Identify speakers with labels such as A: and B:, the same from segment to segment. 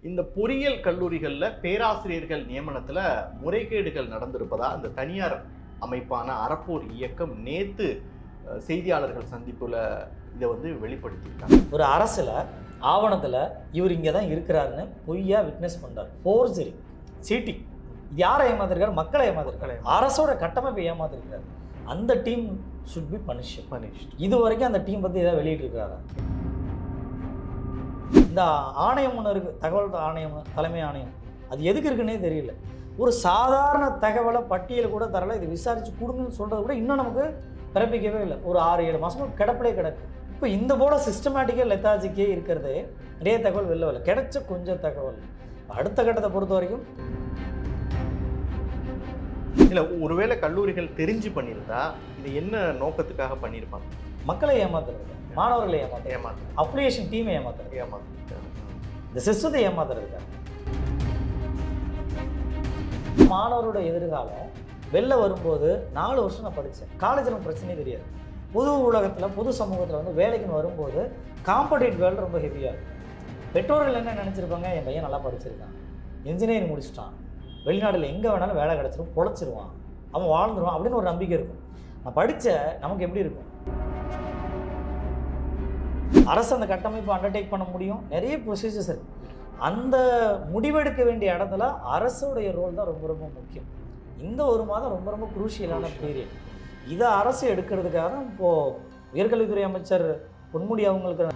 A: இந்த பொறியியல் கல்லூரிகளில் பேராசிரியர்கள் நியமனத்தில் முறைகேடுகள் நடந்திருப்பதா அந்த தனியார் அமைப்பான அறப்போர் இயக்கம் நேத்து அஹ், செய்தியாளர்கள் சந்திப்புல இதை வந்து வெளிப்படுத்தியிருக்காங்க
B: ஒரு அரசில் ஆவணத்தில் இவர் இங்கே தான் இருக்கிறாருன்னு பொய்யா விட்னஸ் பண்ணுறாரு ஃபோர்ஜரி சீட்டிங் இது யாரை ஏமாத்திருக்காரு மக்களை ஏமாத்திருக்காரு அரசோட கட்டமைப்பை ஏமாத்திருக்காரு அந்த team should be punished
A: punished
B: இது வரைக்கும் அந்த டீம் பற்றி ஏதாவது வெளியிட்டிருக்காரா இந்த ஆணையம் ஒன்று இருக்குது தகவல் ஆணையம் தலைமை ஆணையம் அது எதுக்கு இருக்குன்னே தெரியல ஒரு சாதாரண தகவலை பட்டியல் கூட தரல இது விசாரித்து கொடுங்கன்னு சொல்கிறது கூட இன்னும் நமக்கு பிறப்பிக்கவே இல்லை ஒரு ஆறு ஏழு மாதமும் கிடப்பிலே கிடக்கு இப்போ இந்த போல சிஸ்டமேட்டிக்காக லெத்தாஜிக்கே இருக்கிறது நிறைய தகவல் வெளில வரல கிடைச்ச கொஞ்சம் தகவல் அடுத்த கட்டத்தை பொறுத்த வரைக்கும்
A: இல்ல ஒருவேளை கல்லூரிகள் தெரிஞ்சு பண்ணியிருந்தா இது என்ன நோக்கத்துக்காக பண்ணியிருப்பாங்க
B: மக்களை ஏமாத்துறது மாணவர்களை ஏமாத்துறது
A: ஏமாத்து
B: அப்ளிகேஷன் டீமை ஏமாத்துறது
A: ஏமாத்து
B: இந்த சிஸ்டத்தை ஏமாத்துறதுக்காக மாணவரோட எதிர்காலம் வெளில வரும்போது நாலு வருஷம் நான் படித்தேன் காலேஜில் எனக்கு பிரச்சனையே தெரியாது பொது உலகத்தில் பொது சமூகத்தில் வந்து வேலைக்குன்னு வரும்போது காம்படேட் வேர்ல்டு ரொம்ப ஹெவியாக இருக்கும் பெற்றோர்கள் என்ன நினச்சிருப்பாங்க என் பையன் நல்லா படிச்சிருக்கான் இன்ஜினியரிங் முடிச்சிட்டான் வெளிநாட்டில் எங்கே வேணாலும் வேலை கிடச்சிரும் பொழைச்சிருவான் அவன் வாழ்ந்துருவான் அப்படின்னு ஒரு நம்பிக்கை இருக்கும் நான் படித்த நமக்கு எப்படி இருக்கும் அரசு அந்த கட்டமைப்பை அண்டர்டேக் பண்ண முடியும் நிறைய ப்ரொசீஜர்ஸ் இருக்கு அந்த முடிவெடுக்க வேண்டிய இடத்துல அரசுடைய ரோல் தான் ரொம்ப ரொம்ப முக்கியம் இந்த ஒரு மாதம் ரொம்ப ரொம்ப குரூஷியலான பீரியட் இதை அரசு எடுக்கிறதுக்காக தான் இப்போது உயர்கல்வித்துறை அமைச்சர் பொன்முடி அவங்களுக்கு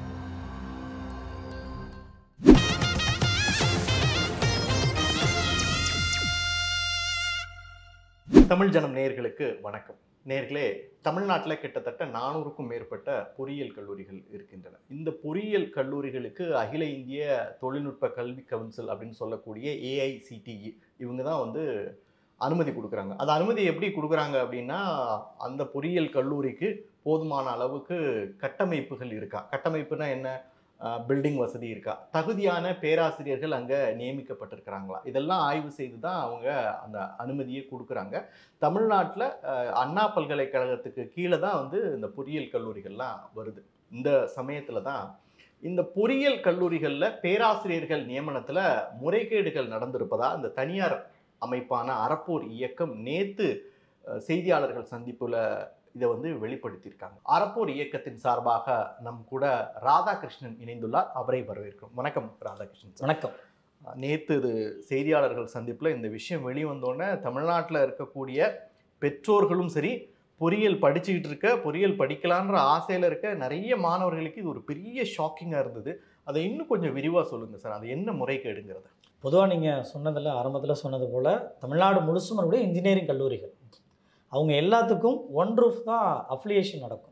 A: தமிழ் ஜனம் நேயர்களுக்கு வணக்கம் நேர்களே தமிழ்நாட்டில் கிட்டத்தட்ட நானூறுக்கும் மேற்பட்ட பொறியியல் கல்லூரிகள் இருக்கின்றன இந்த பொறியியல் கல்லூரிகளுக்கு அகில இந்திய தொழில்நுட்ப கல்வி கவுன்சில் அப்படின்னு சொல்லக்கூடிய ஏஐசிடிஇ இவங்க தான் வந்து அனுமதி கொடுக்குறாங்க அந்த அனுமதி எப்படி கொடுக்குறாங்க அப்படின்னா அந்த பொறியியல் கல்லூரிக்கு போதுமான அளவுக்கு கட்டமைப்புகள் இருக்கா கட்டமைப்புனா என்ன பில்டிங் வசதி இருக்கா தகுதியான பேராசிரியர்கள் அங்கே நியமிக்கப்பட்டிருக்கிறாங்களா இதெல்லாம் ஆய்வு செய்து தான் அவங்க அந்த அனுமதியை கொடுக்குறாங்க தமிழ்நாட்டில் அண்ணா பல்கலைக்கழகத்துக்கு கீழே தான் வந்து இந்த பொறியியல் கல்லூரிகள்லாம் வருது இந்த சமயத்தில் தான் இந்த பொறியியல் கல்லூரிகளில் பேராசிரியர்கள் நியமனத்தில் முறைகேடுகள் நடந்திருப்பதா இந்த தனியார் அமைப்பான அறப்போர் இயக்கம் நேத்து அஹ், செய்தியாளர்கள் சந்திப்புல இதை வந்து வெளிப்படுத்தியிருக்காங்க அறப்போர் இயக்கத்தின் சார்பாக நம் கூட ராதாகிருஷ்ணன் இணைந்துள்ளார் அவரை வரவேற்கிறோம் வணக்கம் ராதாகிருஷ்ணன் சார்
B: வணக்கம்
A: நேற்று இது செய்தியாளர்கள் சந்திப்பில் இந்த விஷயம் வெளிவந்தோடனே தமிழ்நாட்டில் இருக்கக்கூடிய பெற்றோர்களும் சரி பொறியியல் படிச்சுக்கிட்டு இருக்க பொறியியல் படிக்கலான்ற ஆசையில் இருக்க நிறைய மாணவர்களுக்கு இது ஒரு பெரிய ஷாக்கிங்காக இருந்தது அதை இன்னும் கொஞ்சம் விரிவாக சொல்லுங்கள் சார் அது என்ன முறைகேடுங்கிறது
B: பொதுவாக நீங்கள் சொன்னதில் ஆரம்பத்தில் சொன்னது போல் தமிழ்நாடு முழுசும் இருக்கக்கூடிய இன்ஜினியரிங் கல்லூரிகள் அவங்க எல்லாத்துக்கும் ஒன் ரூஃப் தான் அஃபிலியேஷன் நடக்கும்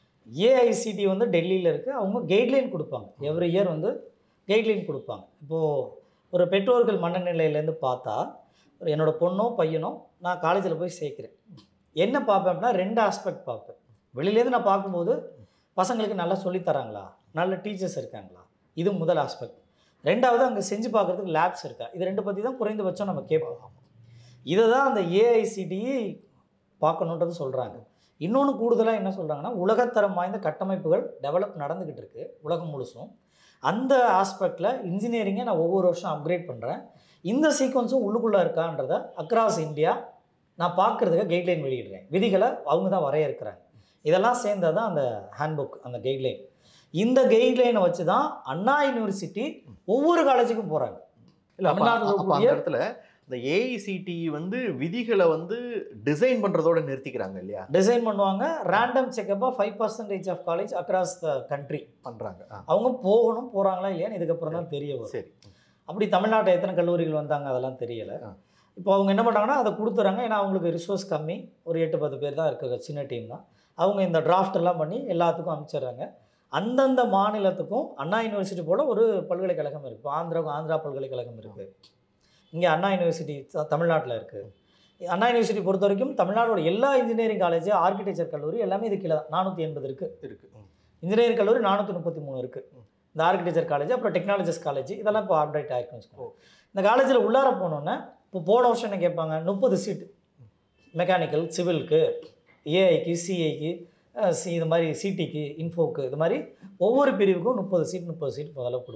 B: ஏஐசிடி வந்து டெல்லியில் இருக்குது அவங்க கைட்லைன் கொடுப்பாங்க எவ்ரி இயர் வந்து கைட்லைன் கொடுப்பாங்க இப்போது ஒரு பெற்றோர்கள் மனநிலையிலேருந்து பார்த்தா ஒரு என்னோட பொண்ணோ பையனோ நான் காலேஜில் போய் சேர்க்குறேன் என்ன பார்ப்பேன் அப்படின்னா ரெண்டு ஆஸ்பெக்ட் பார்ப்பேன் வெளியிலேருந்து நான் பார்க்கும்போது பசங்களுக்கு நல்லா சொல்லித் தராங்களா நல்ல டீச்சர்ஸ் இருக்காங்களா இது முதல் ஆஸ்பெக்ட் ரெண்டாவது அங்கே செஞ்சு பார்க்குறதுக்கு லேப்ஸ் இருக்கா இது ரெண்டு பற்றி தான் குறைந்தபட்சம் நம்ம கேட்போம் இதை தான் அந்த ஏஐசிடிஇ பார்க்கணுன்றது சொல்கிறாங்க இன்னொன்று கூடுதலாக என்ன சொல்கிறாங்கன்னா உலகத்தரம் வாய்ந்த கட்டமைப்புகள் டெவலப் நடந்துக்கிட்டு இருக்கு உலகம் முழுசும் அந்த ஆஸ்பெக்டில் இன்ஜினியரிங்கை நான் ஒவ்வொரு வருஷம் அப்கிரேட் பண்ணுறேன் இந்த சீக்வன்ஸும் உள்ளுக்குள்ளே இருக்கான்றத அக்ராஸ் இந்தியா நான் பார்க்குறதுக்கு கைட்லைன் வெளியிடுறேன் விதிகளை அவங்க தான் வரையறுக்கிறாங்க இதெல்லாம் சேர்ந்தது தான் அந்த ஹேண்ட்புக் அந்த கைட்லைன் இந்த கைட்லைனை வச்சு தான் அண்ணா யூனிவர்சிட்டி ஒவ்வொரு காலேஜுக்கும் போகிறாங்க
A: இல்லை அப்போ
B: தமிழ்நாட்டுல
A: அப்போ அந்த
B: இருக்கக்கூடிய-
A: இடத்துல இந்த ஏஐசிடி வந்து விதிகளை வந்து டிசைன் பண்ணுறதோட நிறுத்திக்கிறாங்க இல்லையா
B: டிசைன் பண்ணுவாங்க ரேண்டம் செக்கப்பாக five percentage of college across the country
A: பண்ணுறாங்க ஆ
B: அவங்க போகணும் போகிறாங்களா இல்லையான்னு இதுக்கப்புறம் தான் தெரிய வரும்
A: சரி
B: அப்படி தமிழ்நாட்டில் எத்தனை கல்லூரிகள் வந்தாங்க அதெல்லாம் தெரியலை
A: ஆ.
B: இப்போ அவங்க என்ன பண்ணுறாங்கன்னா அதை கொடுத்துறாங்க ஏன்னா அவங்களுக்கு ரிசோர்ஸ் கம்மி ஒரு எட்டு பத்து பேர் தான் இருக்காங்க சின்ன டீம் தான் அவங்க இந்த டிராஃப்ட் எல்லாம் பண்ணி எல்லாத்துக்கும் அனுப்பிச்சிடுறாங்க அந்தந்த மாநிலத்துக்கும் அண்ணா யூனிவர்சிட்டி போல ஒரு பல்கலைக்கழகம் இருக்குது இப்போ ஆந்திராவுக்கும் ஆந்திரா பல்கலைக்கழகம் இருக்குது இங்கே அண்ணா யூனிவர்சிட்டி த- தமிழ்நாட்டில் இருக்குது அண்ணா யூனிவர்சிட்டி பொறுத்த வரைக்கும் தமிழ்நாடோட எல்லா இன்ஜினியரிங் காலேஜ் ஆர்கிடெக்சர் கல்லூரி எல்லாமே இது கீழே தான் நானூற்றி எண்பது இருக்குது
A: இருக்கு ம்.
B: இன்ஜினியரிங் கல்லூரி நானூற்றி முப்பத்தி மூணு இருக்குது இந்த ஆர்கிடெக்சர் காலேஜ் அப்புறம் டெக்னாலஜிஸ் காலேஜ் இதெல்லாம் இப்போ அப்டேட் ஆகிருக்குன்னு வச்சுக்கோங்க இந்த காலேஜில் உள்ளார போனோன்னே இப்போ போன வருஷம் என்ன கேட்பாங்க முப்பது சீட்டு மெக்கானிக்கல் சிவிலுக்கு ஏஐக்கு சிஐக்கு சி இது மாதிரி சிடிக்கு இன்ஃபோக்கு இது மாதிரி ஒவ்வொரு பிரிவுக்கும் முப்பது சீட் முப்பது சீட் முதல்ல கொடுப்பாங்க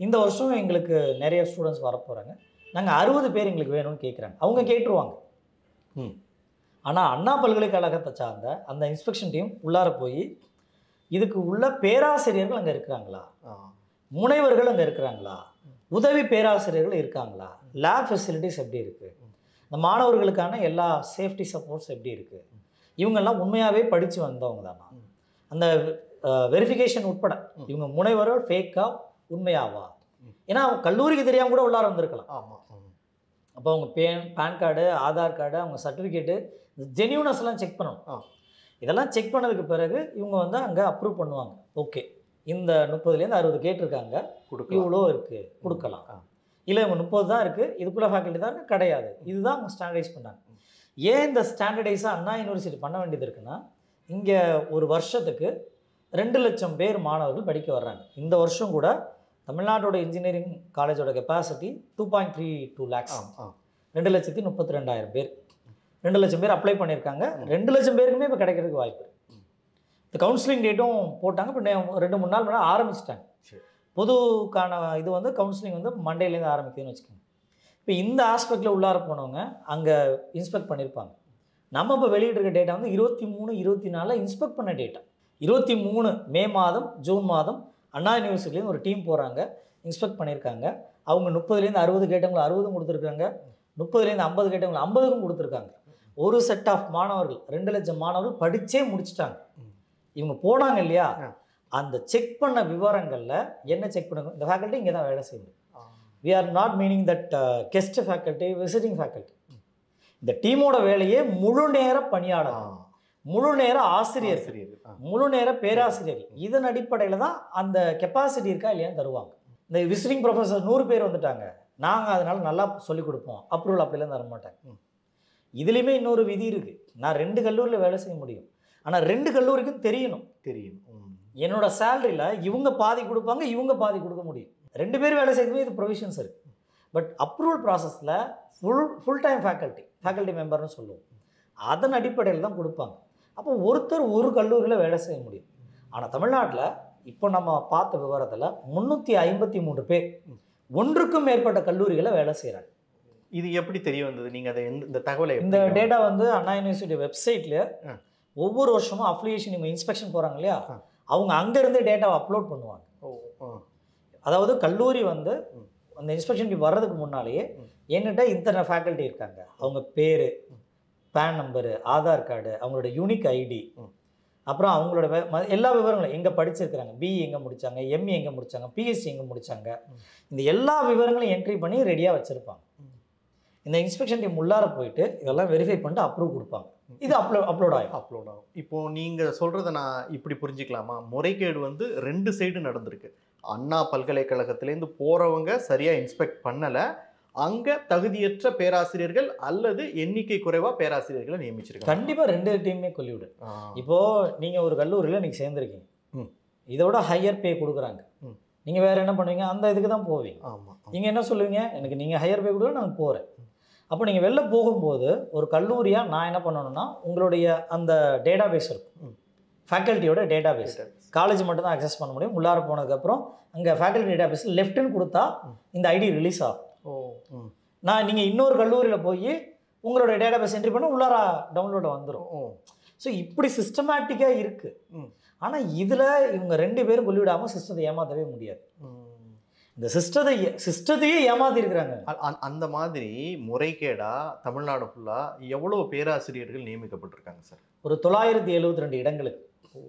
B: இந்த வருஷம் எங்களுக்கு நிறைய ஸ்டூடெண்ட்ஸ் வரப்போகிறாங்க நாங்கள் அறுபது பேர் எங்களுக்கு வேணும்னு கேட்குறாங்க அவங்க கேட்டுருவாங்க
A: ம்.
B: ஆனால் அண்ணா பல்கலைக்கழகத்தை சார்ந்த அந்த இன்ஸ்பெக்ஷன் டீம் உள்ளார போய் இதுக்கு உள்ள பேராசிரியர்கள் அங்கே இருக்கிறாங்களா
A: ஆ.
B: முனைவர்கள் அங்கே இருக்கிறாங்களா உதவி பேராசிரியர்கள் இருக்காங்களா லேப் ஃபெசிலிட்டிஸ் எப்படி இருக்குது இந்த மாணவர்களுக்கான எல்லா சேஃப்டி சப்போர்ட்ஸ் எப்படி இருக்குது இவங்கெல்லாம் உண்மையாகவே படித்து வந்தவங்க தானா
A: ம்.
B: அந்த வெரிஃபிகேஷன் உட்பட
A: ம்.
B: இவங்க முனைவர்கள் ஃபேக்கா உண்மையாவா
A: ம்.
B: ஏன்னா அவங்க கல்லூரிக்கு தெரியாமல் கூட உள்ளார வந்திருக்கலாம்
A: ஆமா ம்.
B: அப்போ அவங்க PAN PAN card Aadhaar card அவங்க சர்டிஃபிகேட்டு ஜென்யூனஸ் எல்லாம் செக் பண்ணணும்
A: ஆ.
B: இதெல்லாம் செக் பண்ணதுக்கு பிறகு இவங்க வந்து அங்கே அப்ரூவ் பண்ணுவாங்க ஓகே இந்த முப்பதுலேருந்து அறுபது கேட்டிருக்காங்க
A: கொடுக்கலாம்
B: இவ்வளோ இருக்குது கொடுக்கலாம்
A: ஆ.
B: இல்லை இவங்க முப்பது தான் இருக்குது இதுக்குள்ளே ஃபேக்கல்ட்டி தான் இருக்கு? கிடையாது இதுதான் அவங்க ஸ்டாண்டர்டைஸ் பண்ணாங்க ஏன் இந்த ஸ்டாண்டர்டைஸாக அண்ணா யூனிவர்சிட்டி பண்ண வேண்டியது இருக்குன்னா இங்கே ஒரு வருஷத்துக்கு ரெண்டு லட்சம் பேர் மாணவர்கள் படிக்க வர்றாங்க இந்த வருஷம் கூட தமிழ்நாட்டோட இன்ஜினியரிங் காலேஜோட capacity two point three two lakhs
A: ஆம், ஆ.
B: ரெண்டு லட்சத்தி முப்பத்தி ரெண்டாயிரம் பேர் ரெண்டு லட்சம் பேர் அப்ளை பண்ணியிருக்காங்க ரெண்டு லட்சம் பேருக்குமே இப்போ கிடைக்கிறதுக்கு வாய்ப்பு இருக்கு
A: ம்.
B: இந்த கவுன்சிலிங் டேட்டும் போட்டாங்க இப்போ ரெண்டு மூணு நாள் முன்னாடி ஆரம்பிச்சிட்டாங்க
A: சரி.
B: பொதுக்கான இது வந்து கவுன்சிலிங் வந்து மண்டேலேருந்து ஆரம்பிக்குதுன்னு வச்சுக்கோங்க இப்போ இந்த ஆஸ்பெக்டில் உள்ளார போனவங்க அங்கே இன்ஸ்பெக்ட் பண்ணியிருப்பாங்க நம்ம இப்போ வெளியிட்டிருக்க டேட்டா வந்து இருபத்தி மூணு இருபத்தி நாலில் இன்ஸ்பெக்ட் பண்ண டேட்டா இருபத்தி மூணு மே மாதம் ஜூன் மாதம் அண்ணா யூனிவர்சிட்டிலேருந்து ஒரு டீம் போகிறாங்க இன்ஸ்பெக்ட் பண்ணியிருக்காங்க அவங்க முப்பதுலேருந்து அறுபது கேட்டவங்களை அறுபதும் கொடுத்துருக்காங்க முப்பதுலேருந்து ஐம்பது கேட்டவங்களை ஐம்பதுக்கும் கொடுத்துருக்காங்க ஒரு செட் ஆஃப் மாணவர்கள் ரெண்டு லட்சம் மாணவர்கள் படித்தே முடிச்சிட்டாங்க
A: ம்.
B: இவங்க போனாங்க இல்லையா
A: ஆ.
B: அந்த செக் பண்ண விவரங்களில் என்ன செக் பண்ணுங்க இந்த ஃபேக்கல்ட்டி இங்கே தான் வேலை செய்யுது
A: ஆ.
B: We are not meaning that guest faculty visiting faculty இந்த டீமோட வேலையே முழு நேர
A: ஆ.
B: பணியாளர் முழு நேர ஆசிரியர்
A: ஆசிரியர்கள். ஆ.
B: முழு நேர பேராசிரியர் இதன் அடிப்படையில் தான் அந்த கெப்பாசிட்டி இருக்கா இல்லையான்னு தருவாங்க இந்த விசிட்டிங் ப்ரொஃபஸர் நூறு பேர் வந்துட்டாங்க நாங்கள் அதனால நல்லா சொல்லிக் கொடுப்போம் அப்ரூவல் அப்படிலாம் தர மாட்டாங்க
A: ம்.
B: இதுலேயுமே இன்னொரு விதி இருக்குது நான் ரெண்டு கல்லூரியில் வேலை செய்ய முடியும் ஆனால் ரெண்டு கல்லூரிக்கும் தெரியணும்
A: தெரியும் ம்.
B: என்னோட சேலரியில் இவங்க பாதி கொடுப்பாங்க இவங்க பாதி கொடுக்க முடியும் ரெண்டு பேர் வேலை செய்யறதுமே இது ப்ரொவிஷன்ஸ் இருக்குது பட் அப்ரூவல் ப்ராசஸில் full full time faculty faculty மெம்பர்னு சொல்லுவோம் அதன் அடிப்படையில் தான் கொடுப்பாங்க அப்போ ஒருத்தர் ஒரு கல்லூரியில் வேலை செய்ய முடியும் ஆனால் தமிழ்நாட்டில் இப்போ நம்ம பார்த்த விவரத்தில் முந்நூற்றி ஐம்பத்தி மூன்று பேர் ஒன்றுக்கும் மேற்பட்ட கல்லூரிகளை வேலை செய்கிறாங்க
A: இது எப்படி தெரிய வந்தது நீங்க அதை எந்த- இந்த தகவலை
B: இந்த
A: எப்படி-
B: டேட்டா வந்து அண்ணா யூனிவர்சிட்டி வெப்சைட்ல
A: ஆ.
B: ஒவ்வொரு வருஷமும் அப்ளிகேஷன் இவங்க இன்ஸ்பெக்ஷன் போகிறாங்க இல்லையா
A: ஆ.
B: அவங்க அங்கேருந்து டேட்டாவை அப்லோட் பண்ணுவாங்க
A: ஓ, ஆ.
B: அதாவது கல்லூரி வந்து
A: ம்.
B: அந்த இன்ஸ்பெக்ஷன் வர்றதுக்கு முன்னாலேயே
A: ம்.
B: என்கிட்ட இத்தனை ஃபேக்கல்ட்டி இருக்காங்க அவங்க பேர் பேன் நம்பரு ஆதார் கார்டு அவங்களோட யூனிக் ஐடி
A: ம்.
B: அப்புறம் அவங்களோட வே- ம- எல்லா விவரங்களும் எங்கே படிச்சிருக்கிறாங்க பிஇ எங்கே முடிச்சாங்க எம்இ எங்கே முடிச்சாங்க பிஎஸ்சி எங்கே முடிச்சாங்க
A: ம்.
B: இந்த எல்லா விவரங்களையும் என்ட்ரி பண்ணி ரெடியாக வச்சுருப்பாங்க
A: ம்.
B: இந்த இன்ஸ்பெக்ஷன் டீம் உள்ளார போயிட்டு இதெல்லாம் வெரிஃபை பண்ணிட்டு அப்ரூவ் கொடுப்பாங்க இது அப்லோ அப்லோட் ஆகும்
A: அப்லோட் ஆகும் இப்போ நீங்க சொல்றத நான் இப்படி புரிஞ்சுக்கலாமா முறைகேடு வந்து ரெண்டு சைடு நடந்திருக்கு அண்ணா பல்கலைக்கழகத்திலேருந்து போறவங்க சரியா இன்ஸ்பெக்ட் பண்ணல அங்க தகுதியற்ற பேராசிரியர்கள் அல்லது எண்ணிக்கை குறைவா பேராசிரியர்களை நியமிச்சிருக்காங்க
B: கண்டிப்பாக ரெண்டு டீமுமே கொல்லிவிடு
A: ஆ.
B: இப்போ நீங்கள் ஒரு கல்லூரியில் இன்னைக்கு சேர்ந்துருக்கீங்க
A: ம்.
B: இதோட ஹையர் பே கொடுக்குறாங்க
A: ம்.
B: நீங்கள் வேறு என்ன பண்ணுவீங்க அந்த இதுக்கு தான் போவீங்க
A: ஆமா
B: நீங்கள் என்ன சொல்லுவீங்க எனக்கு நீங்கள் ஹையர் பே கொடுக்க நான் போகிறேன் அப்போ நீங்கள் வெளில போகும்போது ஒரு கல்லூரியாக நான் என்ன பண்ணணும்னா உங்களுடைய அந்த டேட்டா பேஸ் இருக்கும்
A: ம்.
B: ஃபேக்கல்ட்டியோட டேட்டா பேஸ் காலேஜ் மட்டும் தான் அக்சஸ் பண்ண முடியும் உள்ளார போனதுக்கப்புறம் அங்கே ஃபேக்கல்ட்டி டேட்டா பேஸ் லெஃப்ட்னு கொடுத்தா
A: ம்.
B: இந்த ஐடி ரிலீஸ் ஆகும்
A: ஓ ம்.
B: நான் நீங்கள் இன்னொரு கல்லூரியில் போய் உங்களோட டேட்டா பேஸ் என்ட்ரி பண்ண உள்ளார டவுன்லோட வந்துடும்
A: ஓ
B: ஸோ இப்படி சிஸ்டமேட்டிக்காக இருக்குது
A: ம்.
B: ஆனால் இதில் இவங்க ரெண்டு பேரும் கொள்ளிவிடாமல் சிஸ்டத்தை ஏமாற்றவே முடியாது
A: ம்.
B: இந்த சிஸ்டத்தை சிஸ்டத்தையே ஏமாத்திருக்கிறாங்க
A: அ- அ- அந்த மாதிரி முறைகேடா தமிழ்நாடு ஃபுல்லா எவ்வளவு பேராசிரியர்கள் நியமிக்கப்பட்டிருக்காங்க சார்
B: ஒரு தொள்ளாயிரத்தி எழுபத்தி ரெண்டு இடங்களுக்கு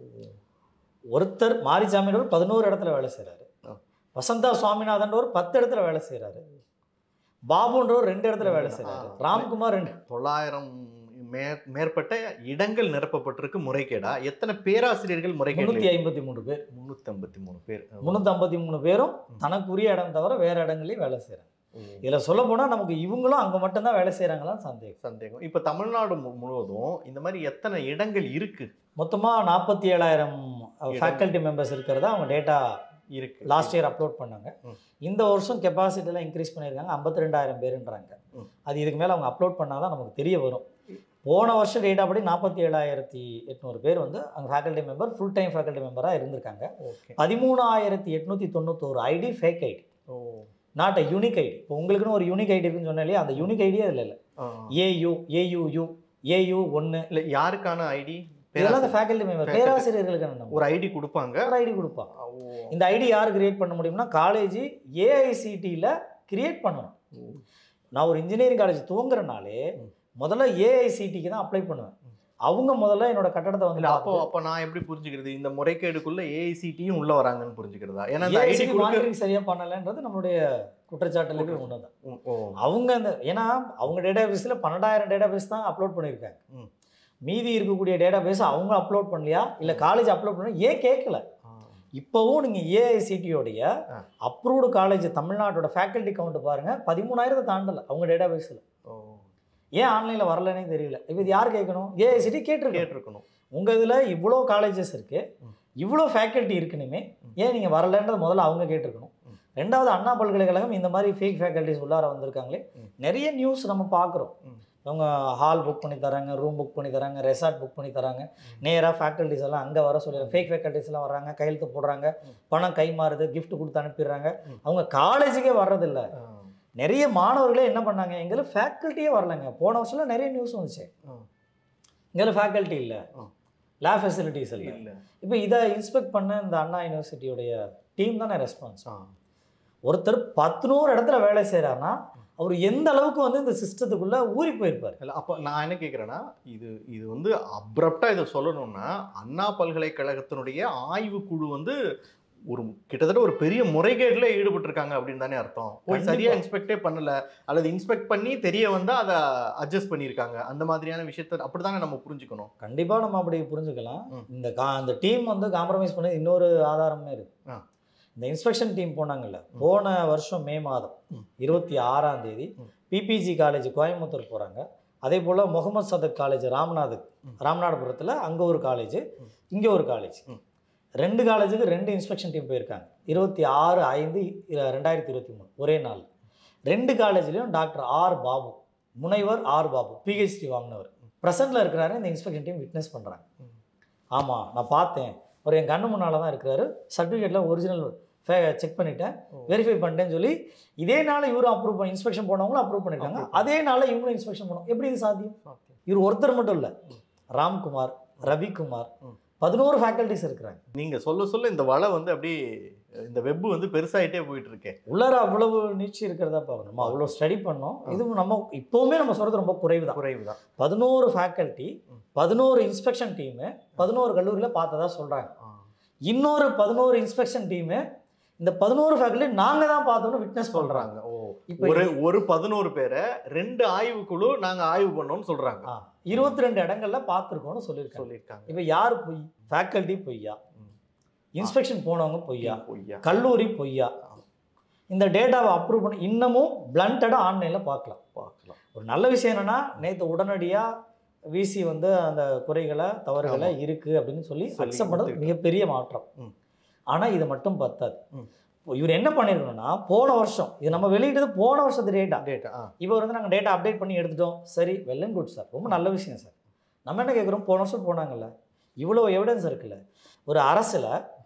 B: ஒருத்தர் மாரிசாமியோர் பதினோரு இடத்துல வேலை செய்கிறாரு
A: ஆ.
B: வசந்தா சுவாமிநாதன் ஒரு பத்து இடத்துல வேலை செய்கிறாரு பாபுன்றவர் ரெண்டு இடத்துல வேலை செய்கிறாரு
A: ஆ.
B: ராம்குமார் ரெண்டு
A: தொள்ளாயிரம் மே மேற்பட்ட இடங்கள் நிரப்பப்பட்டிருக்கு முறைகேடா எத்தனை பேராசிரியர்கள்
B: முந்நூற்றி
A: முறைகேடு
B: ஐம்பத்தி மூணு பேர்
A: முன்னூத்தி ஐம்பத்தி மூணு பேர்
B: முந்நூற்றி ஐம்பத்தி மூணு பேரும்
A: ம்.
B: தனக்குரிய இடம் தவிர வேறு இடங்களையும் வேலை செய்கிறாங்க
A: ஓ,
B: இதில் சொல்ல போனால் நமக்கு இவங்களும் அங்கே மட்டும்தான் வேலை செய்கிறாங்களான்னு சந்தேகம்
A: சந்தேகம் இப்ப தமிழ்நாடு மு- முழுவதும் இந்த மாதிரி எத்தனை இடங்கள் இருக்கு
B: மொத்தமாக நாற்பத்தி ஏழாயிரம்
A: இடம்.
B: ஃபேக்கல்ட்டி மெம்பர்ஸ் இருக்கிறதா அவங்க டேட்டா
A: இருக்கு
B: லாஸ்ட் இயர் அப்லோட் பண்ணாங்க
A: ம்.
B: இந்த வருஷம் கெப்பாசிட்டிலாம் இன்க்ரீஸ் பண்ணியிருக்காங்க ஐம்பத்தி ரெண்டாயிரம் பேருன்றாங்க
A: ம்.
B: அது இதுக்கு மேலே அவங்க அப்லோட் பண்ணால் தான் நமக்கு தெரிய வரும் போன வருஷம் டேட்டா படி நாற்பத்தி ஏழாயிரத்தி எட்நூறு பேர் வந்து அங்கே faculty member full time faculty மெம்பராக இருந்திருக்காங்க
A: ஓகே
B: பதிமூணாயிரத்தி எட்நூற்றி தொண்ணூத்தோரு ID fake ID
A: oh
B: not a unique ID இப்போ உங்களுக்குன்னு ஒரு யூனிக் ஐடி இருக்குன்னு சொன்னேன் இல்லையா அந்த யூனிக் ஐடியே அதில் இல்லை
A: ஆ.
B: ஏயு ஏயுயு ஏயு ஒன்று
A: இல்ல யாருக்கான ஐடி
B: இதெல்லாம் அந்த ஃபேக்கல்டி மெம்பர்
A: Faculty.
B: பேராசிரியர்களுக்கான number.
A: ஒரு ஐடி கொடுப்பாங்க
B: ஒரு ஐடி கொடுப்பான்
A: ஓ.
B: இந்த ஐடி யார் கிரியேட் பண்ண முடியும்னா காலேஜ் ஏஐசிடியில் கிரியேட் பண்ணணும் நான் ஒரு இன்ஜினியரிங் காலேஜ் துவங்குறனாலே
A: ம்.
B: முதல்ல ஏஐசிடிக்கு தான் அப்ளை பண்ணுவேன் அவங்க முதல்ல என்னோட கட்டடத்தை வந்து
A: இல்ல அப்போ அப்ப நான் எப்படி புரிஞ்சுக்கிறது இந்த முறைகேடுக்குள்ள ஏஐசிடியும் உள்ள வராங்கன்னு புரிஞ்சுக்கிறதா ஏன்னா இந்த ஐடி
B: ஏஐசிடி
A: கொடுக்க
B: மானிட்டரிங் சரியாக பண்ணலைன்றது நம்மளுடைய குற்றச்சாட்டுகளுக்கு ஒன்று தான்
A: ஓ, ஓ.
B: அவங்க அந்த ஏன்னா அவங்க டேட்டா பேஸில் பன்னெண்டாயிரம் டேட்டா பேஸ் தான் அப்லோட் பண்ணியிருக்காங்க
A: ம்.
B: மீதி இருக்கக்கூடிய டேட்டா பேஸ் அவங்க அப்லோட் பண்ணலையா இல்லை காலேஜ் அப்லோட் பண்ணல ஏன் கேட்கல
A: ஆ.
B: இப்போவும் நீங்கள் ஏஐசிடியோடைய
A: ஆ.
B: அப்ரூவ்டு காலேஜ் தமிழ்நாட்டோட ஃபேக்கல்டி கவுண்ட் பாருங்கள் பதிமூணாயிரத்தை தாண்டலை அவங்க டேட்டா பேஸில்
A: ஓ.
B: ஏன் ஆன்லைனில் வரலன்னே தெரியல இப்போ இது யார் கேட்கணும் ஏஐசிடி கேட்டிருக்கேன்
A: கேட்டிருக்கணும்
B: உங்கள் இதில் இவ்வளோ காலேஜஸ் இருக்குது
A: ம்.
B: இவ்வளோ ஃபேக்கல்ட்டி இருக்குனுமே
A: ம்.
B: ஏன் நீங்கள் வரலன்றது முதல்ல அவங்க கேட்டிருக்கணும்
A: ம்.
B: ரெண்டாவது அண்ணா பல்கலைக்கழகம் இந்த மாதிரி ஃபேக் ஃபேக்கல்ட்டிஸ் உள்ளார வந்திருக்காங்களே
A: ம்.
B: நிறைய நியூஸ் நம்ம பார்க்குறோம்
A: ம்.
B: அவங்க ஹால் புக் பண்ணி தராங்க ரூம் புக் பண்ணி தராங்க ரெசார்ட் புக் பண்ணி தராங்க நேராக ஃபேக்கல்ட்டிஸ் எல்லாம் அங்கே வர சொல்லி ஃபேக் ஃபேக்கல்ட்டிஸ் எல்லாம் வர்றாங்க கையெழுத்து போடுறாங்க
A: ம்.
B: பணம் கை மாறுது gift கொடுத்து அனுப்பிடுறாங்க
A: ம்.
B: அவங்க காலேஜுக்கே வர்றதில்ல
A: ஆ.
B: நிறைய மாணவர்களே என்ன பண்ணாங்க எங்களை ஃபேக்கல்ட்டியே வரலங்க போன வருஷம்லாம் நிறைய நியூஸ் வந்துச்சு
A: ஆ.
B: இங்கே ஃபேக்கல்ட்டி இல்லை
A: ஆ.
B: லேப் ஃபெசிலிட்டிஸ் இல்லை
A: இல்ல
B: இப்போ இதை இன்ஸ்பெக்ட் பண்ண இந்த அண்ணா யூனிவர்சிட்டியோடைய டீம் தானே ரெஸ்பான்ஸ்
A: ஆ.
B: ஒருத்தர் பத்து நூறு இடத்துல வேலை செய்கிறாருன்னா அவர் எந்த அளவுக்கு வந்து இந்த சிஸ்டத்துக்குள்ளே ஊறி போயிருப்பார்
A: இல்ல அப்போ நான் என்ன கேட்குறேன்னா இது இது வந்து அப்ரப்டா இதை சொல்லணும்னா அண்ணா பல்கலைக்கழகத்தினுடைய ஆய்வு குழு வந்து ஒரு கிட்டத்தட்ட ஒரு பெரிய முறைகேடுல ஈடுபட்டிருக்காங்க அப்படின்னு தானே அர்த்தம் போய்
B: கண்டிப்பா.
A: சரியா இன்ஸ்பெக்டே பண்ணல அல்லது இன்ஸ்பெக்ட் பண்ணி தெரிய வந்தா அதை அட்ஜஸ்ட் பண்ணியிருக்காங்க அந்த மாதிரியான விஷயத்த அப்படிதானே நம்ம புரிஞ்சுக்கணும்
B: கண்டிப்பாக நம்ம அப்படி புரிஞ்சுக்கலாம்
A: ம்.
B: இந்த கா இந்த டீம் வந்து காம்ப்ரமைஸ் பண்ணது இன்னொரு ஆதாரமே இருக்கு
A: ஆ.
B: இந்த இன்ஸ்பெக்ஷன் டீம் போனாங்கல்ல போன வருஷம் மே மாதம்
A: ம்.
B: இருபத்தி ஆறாம் தேதி
A: ம்.
B: பிபிஜி காலேஜ் கோயம்புத்தூர் போகிறாங்க அதே போல் முகமது சதக் காலேஜ் ராமநாத்
A: ம்.
B: ராமநாதபுரத்தில் அங்கே ஒரு காலேஜ்
A: ம்.
B: இங்கே ஒரு காலேஜ்
A: ம்.
B: ரெண்டு காலேஜுக்கு ரெண்டு இன்ஸ்பெக்ஷன் டீம் போயிருக்காங்க இருபத்தி ஆறு ஐந்து இ- ரெண்டாயிரத்தி இருபத்தி மூணு ஒரே நாள் ரெண்டு காலேஜ்லேயும் டாக்டர் ஆர் பாபு முனைவர் ஆர் பாபு பிஹெச்டி வாங்கினவர் ப்ரெசென்ட்டில் இருக்கிறாரு இந்த இன்ஸ்பெக்ஷன் டீம் விட்னஸ் பண்ணுறாங்க
A: ம்.
B: ஆமாம் நான் பார்த்தேன் அவர் என் கண்ணு முன்னால் தான் இருக்கிறாரு சர்டிஃபிகேட்டில் ஒரிஜினல் செக் பண்ணிட்டேன் வெரிஃபை பண்ணிட்டேன்னு சொல்லி இதே நாள் இவரும் அப்ரூவ் பண்ணி இன்ஸ்பெக்ஷன் போனவங்களும் அப்ரூவ் பண்ணியிருக்காங்க
A: Approve
B: அதே நாளில் இவங்களும் இன்ஸ்பெக்ஷன் பண்ணோம் எப்படி இது சாத்தியம் இவர் ஒருத்தர் மட்டும் இல்லை ராம்குமார் ரவிக்குமார்
A: ம்.
B: பதினோரு ஃபேக்கல்டிஸ் இருக்கிறாங்க
A: நீங்க சொல்ல சொல்ல இந்த வலை வந்து அப்படியே இந்த வெப் வந்து பெருசாயிட்டே போயிட்டு இருக்கே
B: உள்ளார அவ்வளவு நீச்சி இருக்கிறதா பார்க்கணும் நம்ம அவ்வளோ ஸ்டடி பண்ணோம் இது நம்ம இப்போவுமே நம்ம சொல்கிறது ரொம்ப குறைவு தான்
A: குறைவுதான்
B: பதினோரு ஃபேக்கல்ட்டி
A: ம்.
B: பதினோரு இன்ஸ்பெக்ஷன் டீமு பதினோரு கல்லூரியில் பார்த்ததா சொல்கிறாங்க
A: ஆ.
B: இன்னொரு பதினோரு இன்ஸ்பெக்ஷன் டீமு இந்த பதினோரு ஃபேக்கல்ட்டி நாங்கள் தான் பார்த்தோம்னு விட்னஸ் சொல்கிறாங்க
A: சொல்றாங்க ஓ
B: இப்போ
A: ஒரு ஒரு பதினோரு பேரை ரெண்டு ஆய்வுக்குழு நாங்க ஆய்வு பண்ணோம்னு சொல்றாங்க
B: ஆ இருபத்தி ரெண்டு இடங்கள்ல பார்த்துருக்கோம்னு சொல்லியிருக்காங்க
A: சொல்லியிருக்காங்க
B: இப்போ யார் பொய் ஃபேக்கல்ட்டி பொய்யா
A: ம்.
B: இன்ஸ்பெக்ஷன் போனவங்க பொய்யா
A: பொய்யா
B: கல்லூரி பொய்யா இந்த டேட்டாவை அப்ரூவ் பண்ணி இன்னமும் பிளண்டடாக ஆன்லைனில் பார்க்கலாம்
A: பார்க்கலாம்
B: ஒரு நல்ல விஷயம் என்னன்னா நேற்று உடனடியாக விசி வந்து அந்த குறைகளை தவறுகளை இருக்குது அப்படின்னு சொல்லி
A: சொல்லி
B: அக்செப்ட் பண்ணது
A: ஒத்துக்கிட்டாங்க.
B: மிகப்பெரிய மாற்றம்
A: ம்.
B: ஆனால் இது மட்டும் பத்தாது
A: ம்.
B: இப்போ இவர் என்ன பண்ணியிருக்கணும்னா போன வருஷம் இது நம்ம வெளியிட்டது போன வருஷத்து டேட்டா
A: டேட்டா ஆ
B: இப்போ வந்து நாங்கள் டேட்டா அப்டேட் பண்ணி எடுத்துட்டோம் சரி வெல் அண்ட் குட் சார் ரொம்ப நல்ல விஷயம் சார் நம்ம என்ன கேட்குறோம் போன வருஷம் போனாங்கல்ல இவ்வளோ எவிடன்ஸ் இருக்குல்ல ஒரு அரசில்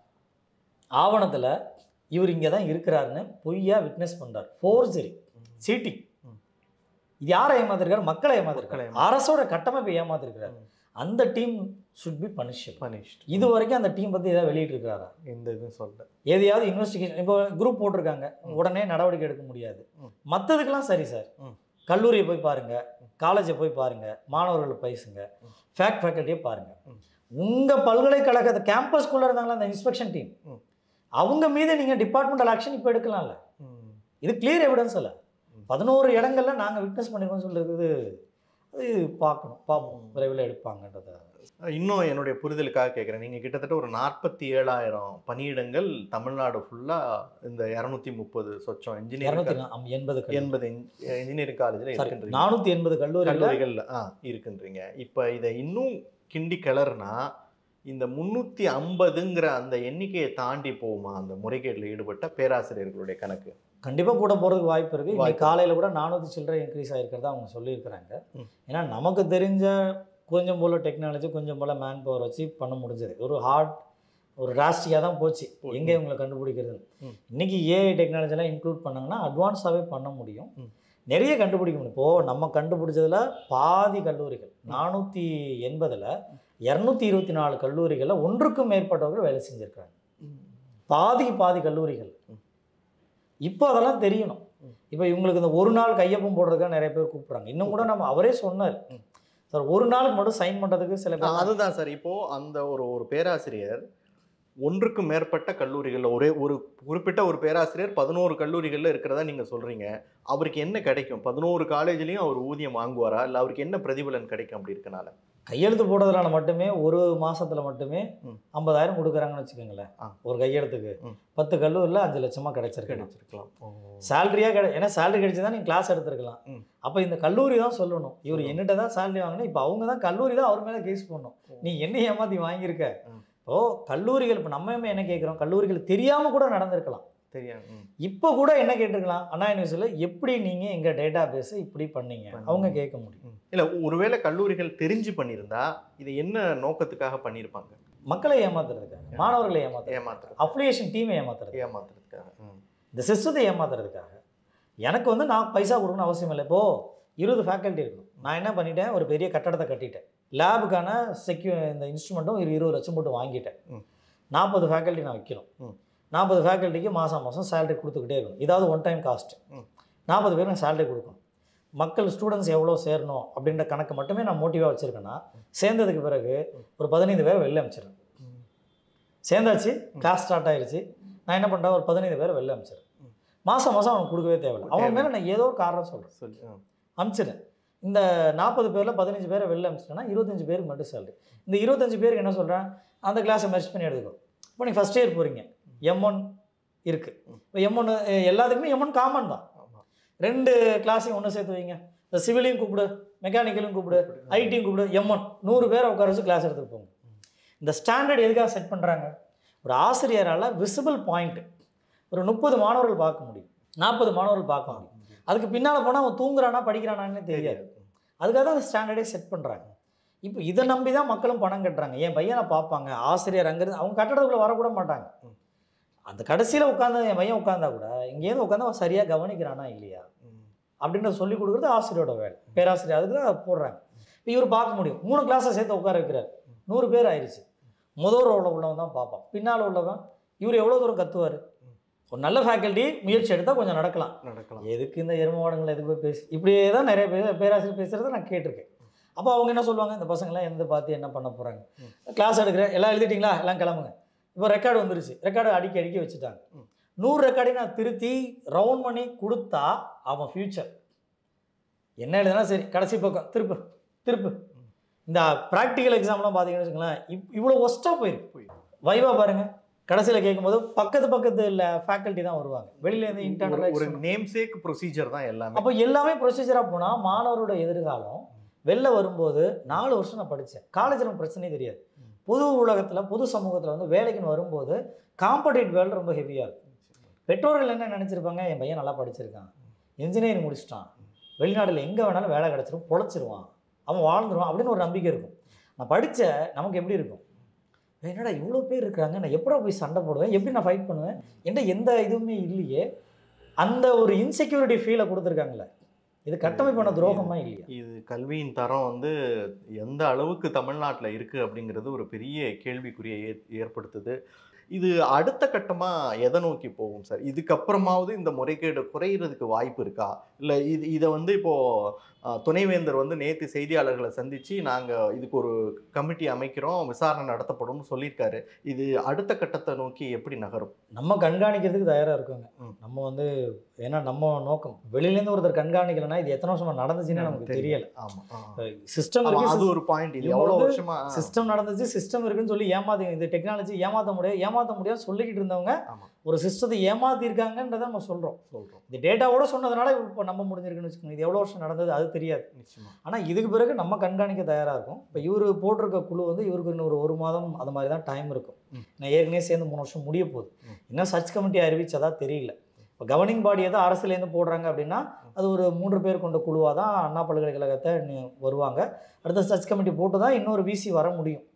B: ஆவணத்தில் இவர் இங்கே தான் இருக்கிறாருன்னு பொய்யா விட்னஸ் பண்ணுறார் ஃபோர்ஜரி சீட்டிங்
A: ம்.
B: இது யாரை ஏமாத்திருக்காரு மக்களை
A: மக்களை
B: ஏமாத்திருக்காரு
A: ஏமாத்திருக்காரு.
B: அரசோட கட்டமைப்பை ஏமாத்திருக்காரு
A: ம்.
B: அந்த team should be punished
A: punished
B: இது வரைக்கும் அந்த டீம் பற்றி ஏதாவது வெளியிட்டிருக்காரா
A: எந்த இதுவும் சொல்ல
B: எதையாவது இன்வெஸ்டிகேஷன் இப்போ குரூப் போட்டிருக்காங்க உடனே நடவடிக்கை எடுக்க முடியாது
A: ம்.
B: மற்றதுக்கெல்லாம் சரி சார்
A: ம்.
B: கல்லூரியை போய் பாருங்க காலேஜை போய் பாருங்க மாணவர்களை பேசுங்க
A: ம்.
B: ஃபேக்ட் ஃபேக்கல்ட்டியை பாருங்க
A: ம்.
B: உங்கள் பல்கலைக்கழகத்தை கேம்பஸ்குள்ளே இருந்தாங்களா அந்த இன்ஸ்பெக்ஷன் டீம்
A: ம்.
B: அவங்க மீது நீங்கள் டிபார்ட்மெண்டல் ஆக்ஷன் இப்போ எடுக்கலாம்ல
A: ம்.
B: இது கிளியர் எவிடன்ஸ் இல்லை
A: ம்.
B: பதினோரு இடங்கள்ல நாங்கள் விட்னஸ் பண்ணிருக்கோம்னு சொல்லிருக்குது அது பார்க்கணும் பார்ப்போம்
A: ம்.
B: விரைவில் எடுப்பாங்கன்றத
A: இன்னும் என்னுடைய புரிதலுக்காக கேட்குறேன் நீங்கள் கிட்டத்தட்ட ஒரு நாற்பத்தி ஏழாயிரம் பணியிடங்கள் தமிழ்நாடு ஃபுல்லாக இந்த இரநூத்தி முப்பது சொச்சம்
B: இரநூத்தி
A: இன்ஜினியரிங்
B: எண்பது கல்லூரி.
A: எண்பது இன்ஜினியரிங் காலேஜில்
B: சாரி
A: இருக்கின்றீங்க
B: நானூற்றி எண்பது கல்லூரிகள்
A: கல்லூரிகள் ஆ இருக்குன்றீங்க இப்போ இதை இன்னும் கிண்டி கிளறுனா இந்த முந்நூற்றி ஐம்பதுங்கிற அந்த எண்ணிக்கையை தாண்டி போகுமா அந்த முறைகேட்டில் ஈடுபட்ட பேராசிரியர்களுடைய கணக்கு
B: கண்டிப்பாக கூட போகிறதுக்கு வாய்ப்பு இருக்குது இன்னைக்கு
A: வாய்ப்பு.
B: காலையில் கூட நானூற்றி சில்லறை இன்க்ரீஸ் ஆகிருக்கிறதா அவங்க சொல்லியிருக்கிறாங்க
A: ம்.
B: ஏன்னா நமக்கு தெரிஞ்ச கொஞ்சம் போல் டெக்னாலஜி கொஞ்சம் போல் மேன் பவர் வச்சு பண்ண முடிஞ்சது ஒரு ஹார்ட் ஒரு ராஷ்டிரியாக தான் போச்சு
A: போச்சு.
B: எங்கே இவங்களை கண்டுபிடிக்கிறது
A: ம்.
B: இன்னைக்கு ஏஐ டெக்னாலஜிலாம் இன்க்ளூட் பண்ணாங்கன்னா அட்வான்ஸாகவே பண்ண முடியும்
A: ம்.
B: நிறைய கண்டுபிடிக்க முடியும் இப்போது நம்ம கண்டுபிடிச்சதுல பாதி கல்லூரிகள் நானூற்றி எண்பதில் இரநூத்தி இருபத்தி நாலு கல்லூரிகளில் ஒன்றுக்கும் மேற்பட்டவர்கள் வேலை செஞ்சுருக்காங்க பாதிக்கு பாதி கல்லூரிகள்
A: ம்.
B: இப்போ அதெல்லாம் தெரியணும்
A: ம்.
B: இப்போ இவங்களுக்கு இந்த ஒரு நாள் கையொப்பம் போடுறதுக்காக நிறைய பேர் கூப்பிட்றாங்க இன்னும் கூட நம்ம அவரே சொன்னார்
A: ம்.
B: சார் ஒரு நாளுக்கு மட்டும் சைன் பண்ணுறதுக்கு சில
A: ஆ,
B: பேர்
A: அதுதான் சார் இப்போ அந்த ஒரு ஒரு பேராசிரியர் ஒன்றுக்கும் மேற்பட்ட கல்லூரிகளில் ஒரே ஒரு குறிப்பிட்ட ஒரு பேராசிரியர் பதினோரு கல்லூரிகளில் இருக்கிறதா நீங்கள் சொல்கிறீங்க அவருக்கு என்ன கிடைக்கும் பதினோரு காலேஜ்லேயும் அவர் ஊதியம் வாங்குவாரா இல்லை அவருக்கு என்ன பிரதிபலன் கிடைக்கும் அப்படி இருக்கனால
B: கையெழுத்து போடுறதுனால மட்டுமே ஒரு மாசத்துல மட்டுமே
A: ம்.
B: ஐம்பதாயிரம் கொடுக்குறாங்கன்னு வச்சுக்கோங்களேன்
A: ஆ.
B: ஒரு கையெழுத்துக்கு
A: ம்.
B: பத்து கல்லூரியில் அஞ்சு லட்சமா கிடைச்சிருக்கு
A: கிடைச்சிருக்கலாம்
B: சேலரியாக கிடை ஏன்னா சேலரி கிடைச்சா நீ கிளாஸ் எடுத்துருக்கலாம்
A: ம்.
B: அப்போ இந்த கல்லூரி தான் சொல்லணும் இவர்
A: சொல்லணும்.
B: என்னிட்ட தான் சேலரி வாங்கினா இப்போ அவங்க தான் கல்லூரி தான் அவர் மேலே கேஸ் பண்ணணும்
A: ம்.
B: நீ என்ன ஏமாத்தி வாங்கியிருக்க
A: ம்.
B: இப்போ கல்லூரிகள் இப்போ நம்ம என்ன கேட்குறோம் கல்லூரிகள் தெரியாமல் கூட நடந்திருக்கலாம்
A: தெரியும் ம்.
B: இப்போ கூட என்ன கேட்டிருக்கலாம் அண்ணா யூனிவர்சிட்டியில் எப்படி நீங்கள் எங்கள் டேட்டா பேஸ் இப்படி பண்ணீங்க
A: பண்ணீங்க.
B: அவங்க கேட்க முடியும்
A: ம். இல்ல ஒருவேளை கல்லூரிகள் தெரிஞ்சு பண்ணியிருந்தா இதை என்ன நோக்கத்துக்காக பண்ணியிருப்பாங்க
B: மக்களை ஏமாத்துறதுக்காக மாணவர்களை ஏமாத்துறது
A: ஏமாத்துறது
B: அஃபிலியேஷன் டீமை ஏமாத்துறது
A: ஏமாத்துறதுக்காக ம்.
B: இந்த சிஸ்டத்தை ஏமாத்துறதுக்காக எனக்கு வந்து நான் பைசா கொடுக்கணும்னு அவசியம் இல்லை இப்போ இருபது ஃபேக்கல்ட்டி இருக்கணும் நான் என்ன பண்ணிட்டேன் ஒரு பெரிய கட்டடத்தை கட்டிட்டேன் லேபுக்கான செக்யூ இந்த இன்ஸ்ட்ருமெண்ட்டும் ஒரு இருபது லட்சம் போட்டு வாங்கிட்டேன்
A: ம்.
B: நாற்பது ஃபேக்கல்ட்டி நான் வைக்கணும்
A: ம்.
B: நாற்பது ஃபேக்கல்ட்டிக்கு மாதம் மாதம் சேலரி கொடுத்துக்கிட்டே இருக்கணும் இதாவது ஒன் டைம் காஸ்ட்
A: ம்.
B: நாற்பது பேர் நான் சேலரி கொடுக்கணும் மக்கள் ஸ்டூடெண்ட்ஸ் எவ்வளோ சேரணும் அப்படின்ற கணக்கு மட்டுமே நான் மோட்டிவாக வச்சுருக்கேன்னா சேர்ந்ததுக்கு பிறகு ஒரு பதினைந்து பேர் வெளில அனுப்பிச்சிடுறேன்
A: ம்.
B: சேர்ந்தாச்சு கிளாஸ் ஸ்டார்ட் ஆயிருச்சு நான் என்ன பண்ணுறேன் ஒரு பதினைந்து பேர் வெளில அனுப்பிச்சிடுறேன்
A: ம்.
B: மாதம் மாதம் அவனுக்கு கொடுக்கவே தேவையில்லை அவன் மேலே நான் ஏதோ ஒரு காரணம் சொல்கிறேன்
A: சொல்லி ஆ.
B: அனுப்பிச்சிடுறேன் இந்த நாற்பது பேரில் பதினஞ்சு பேரை வெளில அனுப்பிச்சிட்டேன்னா இருபத்தஞ்சு பேருக்கு மட்டும் சேலரி இந்த இருபத்தஞ்சு பேருக்கு என்ன சொல்கிறேன் அந்த கிளாஸை மெர்ச் பண்ணி எடுத்துக்கோ இப்போ நீங்கள் ஃபஸ்ட் இயர் போகிறீங்க எம் ஒன் இருக்குது இப்போ எம் ஒன் எல்லாத்துக்குமே எம் ஒன் காமன் தான்
A: ஆமா.
B: ரெண்டு கிளாஸையும் ஒன்று சேர்த்து வைங்க இந்த சிவிலையும் கூப்பிடு மெக்கானிக்கலும் கூப்பிடு ஐடியும் கூப்பிடு எம் ஒன் நூறு பேரை உட்கார வச்சு கிளாஸ் எடுத்துட்டு போங்க இந்த ஸ்டாண்டர்ட் எதுக்காக செட் பண்ணுறாங்க ஒரு ஆசிரியரால் விசிபிள் பாயிண்ட் ஒரு முப்பது மாணவர்கள் பார்க்க முடியும் நாற்பது மாணவர்கள் பார்க்க முடியும் அதுக்கு பின்னால் போனால் அவன் தூங்குறானா படிக்கிறானான்னு தெரியாது அதுக்காக தான் அந்த ஸ்டாண்டர்டே செட் பண்ணுறாங்க இப்போ இதை நம்பி தான் மக்களும் பணம் கட்டுறாங்க என் பையனை பார்ப்பாங்க ஆசிரியர் அங்கேருந்து அவங்க கட்டடத்துக்குள்ளே வரக்கூட மாட்டாங்க
A: ம்.
B: அந்த கடைசியில் உட்காந்து என் பையன் உட்காந்தா கூட இங்கேருந்து உட்காந்து அவன் சரியாக கவனிக்கிறானா இல்லையா
A: ம்.
B: அப்படின்றத சொல்லி கொடுக்குறது ஆசிரியரோட வேலை பேராசிரியர் அதுக்கு தான் போடுறாங்க இப்போ இவர் பார்க்க முடியும் மூணு கிளாஸை சேர்த்து உட்கார வைக்கிறார் நூறு பேர் ஆயிடுச்சு முதல் ரோவில் உள்ளவன் தான் பார்ப்பான் பின்னால் உள்ளவன் இவர் எவ்வளோ தூரம் கத்துவார் ஒரு நல்ல ஃபேக்கல்ட்டி முயற்சி எடுத்தால் கொஞ்சம் நடக்கலாம்
A: நடக்கலாம்
B: எதுக்கு இந்த எரும மாடுங்களை எதுக்கு போய் பேசி இப்படியே தான் நிறைய பேர் பேராசிரியர் பேசுகிறத நான் கேட்டிருக்கேன் அப்போ அவங்க என்ன சொல்லுவாங்க இந்த பசங்களாம் எந்த பார்த்து என்ன பண்ண போகிறாங்க
A: ம்.
B: கிளாஸ் எடுக்கிறேன் எல்லாம் எழுதிட்டீங்களா எல்லாம் கிளம்புங்க இப்போ ரெக்கார்டு வந்துருச்சு ரெக்கார்டு அடிக்கி அடிக்கி வச்சுட்டாங்க
A: ம்.
B: நூறு ரெக்கார்டையும் நான் திருத்தி ரவுண்ட் பண்ணி கொடுத்தா அவன் ஃப்யூச்சர் என்ன எழுதுனா சரி கடைசி பக்கம் திருப்பு திருப்பு இந்த ப்ராக்டிக்கல் எக்ஸாம்லாம் பார்த்தீங்கன்னு வச்சுங்களேன் இப் இவ்வளோ ஒஸ்ட்டாக போயிருக்கு
A: போயிருக்கு.
B: வைவா பாருங்க கடைசியில் கேட்கும்போது பக்கத்து பக்கத்து இல்லை ஃபேக்கல்ட்டி தான் வருவாங்க வெளியிலேருந்து
A: ஒரு-
B: இன்டர்னல்
A: ஒரு நேம் சேக் ப்ரொசீஜர் தான் எல்லாமே
B: அப்போ எல்லாமே ப்ரொசீஜராக போனால் மாணவரோட எதிர்காலம் வெளில வரும்போது நாலு வருஷம் நான் படித்தேன் காலேஜில் பிரச்சனையே தெரியாது
A: ம்.
B: பொது உலகத்தில் பொது சமூகத்தில் வந்து வேலைக்குன்னு வரும்போது காம்படேட்டிவ் வேலை ரொம்ப ஹெவியாக இருக்கும் பெற்றோர்கள் என்ன நினச்சிருப்பாங்க என் பையன் நல்லா படிச்சிருக்கான் இன்ஜினியரிங் முடிச்சிட்டான் வெளிநாட்டில் எங்கே வேணாலும் வேலை கிடச்சிரும் பொழைச்சிருவான் அவன் வாழ்ந்துருவான் அப்படின்னு ஒரு நம்பிக்கை இருக்கும் நான் படித்த நமக்கு எப்படி இருக்கும் என்னடா இவ்வளோ பேர் இருக்கிறாங்க நான் எப்படா போய் சண்டை போடுவேன் எப்படி நான் ஃபைட் பண்ணுவேன் என்கிட்ட எந்த இதுவுமே இல்லையே அந்த ஒரு இன்செக்யூரிட்டி ஃபீலை கொடுத்துருக்காங்களே இது கட்டமைப்பான துரோகமா இல்லையா
A: இது கல்வியின் தரம் வந்து எந்த அளவுக்கு தமிழ்நாட்டில் இருக்குது அப்படிங்கிறது ஒரு பெரிய கேள்விக்குறியை ஏ ஏற்படுத்துது இது அடுத்த கட்டமாக எதை நோக்கி போகும் சார் இதுக்கப்புறமாவது இந்த முறைகேடு குறையிறதுக்கு வாய்ப்பு இருக்கா இல்லை இது இதை வந்து இப்போது துணைவேந்தர் வந்து நேற்று செய்தியாளர்களை சந்தித்து நாங்கள் இதுக்கு ஒரு கமிட்டி அமைக்கிறோம் விசாரணை நடத்தப்படும்னு சொல்லியிருக்காரு இது அடுத்த கட்டத்தை நோக்கி எப்படி நகரும்
B: நம்ம கண்காணிக்கிறதுக்கு தயாராக இருக்கோங்க
A: ம்.
B: நம்ம வந்து ஏன்னா நம்ம நோக்கம் வெளியிலேருந்து ஒருத்தர் கண்காணிக்கலைன்னா இது எத்தனை வருஷமா நடந்துச்சுன்னு நமக்கு தெரியல
A: ஆமாம்
B: சிஸ்டம்
A: அது
B: இருக்கு
A: ஒரு பாயிண்ட் இது
B: இவங்க
A: எவ்வளோ
B: வந்து
A: வருஷமா
B: சிஸ்டம் நடந்துச்சு சிஸ்டம் இருக்குன்னு சொல்லி ஏமாத்தி இது டெக்னாலஜி ஏமாற்ற முடியாது ஏமாற்ற முடியாது சொல்லிக்கிட்டு இருந்தவங்க
A: ஆமா.
B: ஒரு சிஸ்டத்தை ஏமாத்திருக்காங்கன்றதை நம்ம சொல்கிறோம்
A: சொல்கிறோம்
B: இந்த டேட்டாவோட சொன்னதுனால இப்போ நம்ம முடிஞ்சிருக்குன்னு வச்சுக்கோங்க இது எவ்வளோ வருஷம் நடந்தது அது தெரியாது
A: நிச்சயமா
B: ஆனால் இதுக்கு பிறகு நம்ம கண்காணிக்க தயாராக இருக்கும் இப்போ இவர் போட்டிருக்க குழு வந்து இவருக்கு இன்னும் ஒரு ஒரு மாதம் அது மாதிரி தான் டைம் இருக்கும்
A: ம்.
B: நான் ஏற்கனவே சேர்ந்து மூணு வருஷம் முடிய போகுது
A: ம்.
B: இன்னும் சர்ச் கமிட்டி அறிவிச்சதா தெரியல இப்போ கவர்னிங் பாடி ஏதோ அரசுலேருந்து போடுறாங்க அப்படின்னா அது ஒரு மூன்று பேர் கொண்ட குழுவாக தான் அண்ணா பல்கலைக்கழகத்தை நி- வருவாங்க அடுத்த சர்ச் கமிட்டி போட்டு தான் இன்னொரு விசி வர முடியும்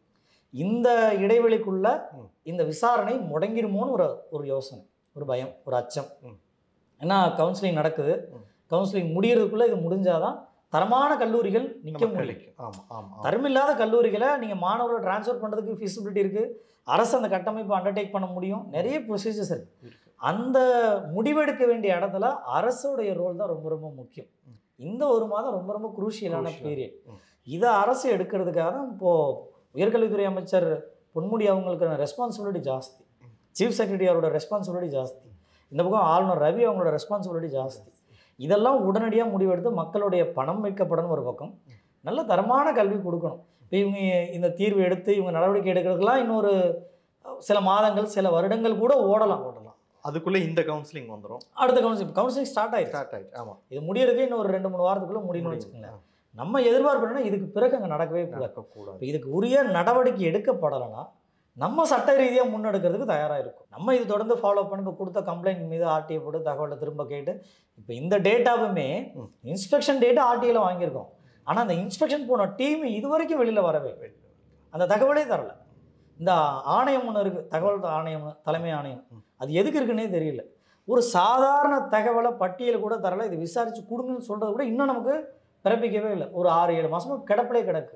B: இந்த இடைவெளிக்குள்ள
A: ம்.
B: இந்த விசாரணை முடங்கிருமோன்னு ஒரு ஒரு யோசனை ஒரு பயம் ஒரு அச்சம்
A: ம்.
B: ஏன்னா கவுன்சிலிங் நடக்குது
A: ம்.
B: கவுன்சிலிங் முடியறதுக்குள்ள இது முடிஞ்சாதான் தரமான கல்லூரிகள் நிற்க
A: நமக்கு
B: முடியும்
A: கிடைக்கும் ஆமா ஆமா ஆமா.
B: தரமில்லாத கல்லூரிகளை நீங்கள் மாணவர்களை ட்ரான்ஸ்ஃபர் பண்ணுறதுக்கு ஃபீஸிபிலிட்டி இருக்குது அரசு அந்த கட்டமைப்பை அண்டர்டேக் பண்ண முடியும் நிறைய ப்ரொசீஜர்ஸ் இருக்குது
A: இருக்கு. அந்த
B: அந்த முடிவெடுக்க வேண்டிய இடத்துல அரசுடைய ரோல் தான் ரொம்ப ரொம்ப முக்கியம்
A: ம்.
B: இந்த ஒரு மாதம் ரொம்ப ரொம்ப குரூஷியலான
A: Crucial.
B: பீரியட்
A: ம்.
B: இதை அரசு எடுக்கிறதுக்காக தான் இப்போது உயர்கல்வித்துறை அமைச்சர் பொன்முடி அவங்களுக்கு ரெஸ்பான்சிபிலிட்டி ஜாஸ்தி சீஃப் செக்ரட்டரி அவரோட ரெஸ்பான்சிபிலிட்டி ஜாஸ்தி இந்த பக்கம் ஆளுநர் ரவி அவங்களோட ரெஸ்பான்சிபிலிட்டி ஜாஸ்தி இதெல்லாம் உடனடியாக முடிவெடுத்து மக்களுடைய பணம் மீட்கப்படணும் ஒரு பக்கம் நல்ல தரமான கல்வி கொடுக்கணும் இப்போ இவங்க இந்த தீர்வு எடுத்து இவங்க நடவடிக்கை எடுக்கிறதுக்கெல்லாம் இன்னொரு சில மாதங்கள் சில வருடங்கள் கூட ஓடலாம்
A: ஓடலாம் அதுக்குள்ள இந்த கவுன்சிலிங் வந்துரும்
B: அடுத்த கவுன்சிலிங் கவுன்சிலிங் ஸ்டார்ட் ஆயிடுச்சு
A: ஸ்டார்ட் ஆயிடுச்சு ஆமா
B: இது முடியறதுக்கு இன்னும் ஒரு ரெண்டு மூணு வாரத்துக்குள்ள முடியணும்னு வச்சுக்கோங்களேன் நம்ம எதிர்பார்ப்பு என்னன்னா இதுக்கு பிறகு அங்கே நடக்கவே கூடாது
A: நடக்கக்கூடாது
B: இப்போ இதுக்கு உரிய நடவடிக்கை எடுக்கப்படலைன்னா நம்ம சட்ட ரீதியாக முன்னெடுக்கிறதுக்கு தயாராக இருக்கும் நம்ம இது தொடர்ந்து ஃபாலோ பண்ணி இப்போ கொடுத்த கம்ப்ளைண்ட் மீது ஆர்டிஐ போட்டு தகவலை திரும்ப கேட்டு இப்போ இந்த டேட்டாவுமே
A: ம்.
B: இன்ஸ்பெக்ஷன் டேட்டா ஆர்டிஐயில் வாங்கியிருக்கோம் ஆனால் அந்த இன்ஸ்பெக்ஷன் போன டீம் இது வரைக்கும் வெளியில் வரவே இல்லை. அந்த தகவலே தரல இந்த ஆணையம் ஒன்று இருக்குது தகவல் ஆணையம் தலைமை ஆணையம்
A: ம்.
B: அது எதுக்கு இருக்குன்னே தெரியல ஒரு சாதாரண தகவலை பட்டியல் கூட தரல இது விசாரித்து கொடுங்கன்னு சொல்கிறது கூட இன்னும் நமக்கு பிறப்பிக்கவே இல்லை ஒரு ஆறு ஏழு மாசமா கிடப்பிலே கிடக்கு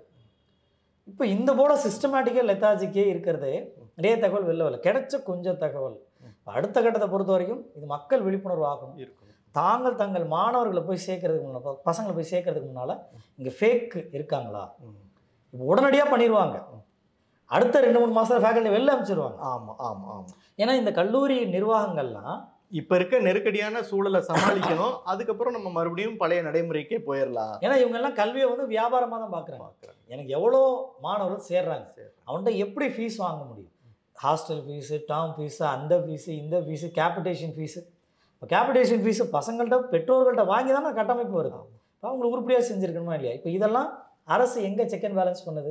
B: இப்போ இந்த போல சிஸ்டமேட்டிக்காக லெத்தாஜிக்கே இருக்கிறதே நிறைய தகவல் வெளில வரல கிடைச்ச கொஞ்சம் தகவல் இப்ப அடுத்த கட்டத்தை பொறுத்த வரைக்கும் இது மக்கள் விழிப்புணர்வு ஆகணும்
A: இருக்கணும்
B: தாங்கள் தங்கள் மாணவர்களை போய் சேர்க்கறதுக்கு முன்னால் பசங்களை போய் சேர்க்கறதுக்கு முன்னால் இங்கே ஃபேக் இருக்காங்களா
A: ம்.
B: இப்போ உடனடியாக பண்ணிடுவாங்க அடுத்த ரெண்டு மூணு மாதம் ஃபேக்கல்ட்டி வெளில அனுப்பிச்சிருவாங்க
A: ஆமா ஆமா ஆமா
B: ஏன்னா இந்த கல்லூரி நிர்வாகங்கள்லாம்
A: இப்ப இருக்க நெருக்கடியான சூழலை சமாளிக்கணும் அதுக்கப்புறம் நம்ம மறுபடியும் பழைய நடைமுறைக்கே போயிடலாம்
B: ஏன்னா இவங்க எல்லாம் கல்வியை வந்து வியாபாரமாக தான் பார்க்குறாங்க
A: பார்க்கறேன்.
B: எனக்கு எவ்வளோ மாணவர்கள் சேர்றாங்க
A: சரி.
B: அவன்கிட்ட எப்படி ஃபீஸ் வாங்க முடியும் ஹாஸ்டல் ஃபீஸு டேர்ம் ஃபீஸு அந்த ஃபீஸு இந்த ஃபீஸு கேபிட்டேஷன் ஃபீஸு இப்போ கேபிட்டேஷன் ஃபீஸு பசங்கள்கிட்ட பெற்றோர்கள்ட்ட வாங்கி தானே கட்டமைப்பு வருது இப்போ அவங்களுக்கு உருப்படியாக செஞ்சுருக்கணுமா இல்லையா இப்போ இதெல்லாம் அரசு எங்கே செக் அண்ட் பேலன்ஸ் பண்ணுது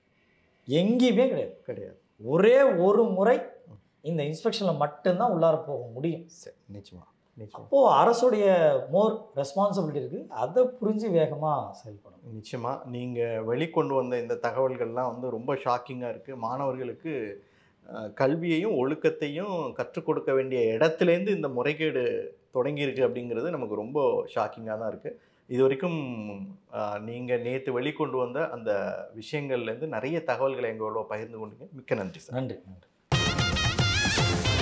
B: எங்கேயுமே கிடையாது
A: கிடையாது
B: ஒரே ஒரு முறை இந்த இன்ஸ்பெக்ஷனில் மட்டும்தான் உள்ளார போக முடியும்
A: சரி நிச்சயமா நிச்சயமா
B: அப்போது அரசுடைய மோர் ரெஸ்பான்சிபிலிட்டி இருக்குது அதை புரிஞ்சு வேகமாக செயல்படணும்
A: நிச்சயமா நீங்க வெளிக்கொண்டு வந்த இந்த தகவல்கள்லாம் வந்து ரொம்ப ஷாக்கிங்கா இருக்கு மாணவர்களுக்கு அஹ், கல்வியையும் ஒழுக்கத்தையும் கற்றுக் கொடுக்க வேண்டிய இடத்துலேருந்து இந்த முறைகேடு தொடங்கியிருக்கு அப்படிங்கிறது நமக்கு ரொம்ப ஷாக்கிங்காக தான் இருக்குது இது வரைக்கும் அஹ், நீங்க நேற்று வெளிக்கொண்டு வந்த அந்த விஷயங்கள்லேருந்து நிறைய தகவல்களை எங்களோட பகிர்ந்து கொண்டீங்க மிக்க நன்றி சார்
B: நன்றி நன்றி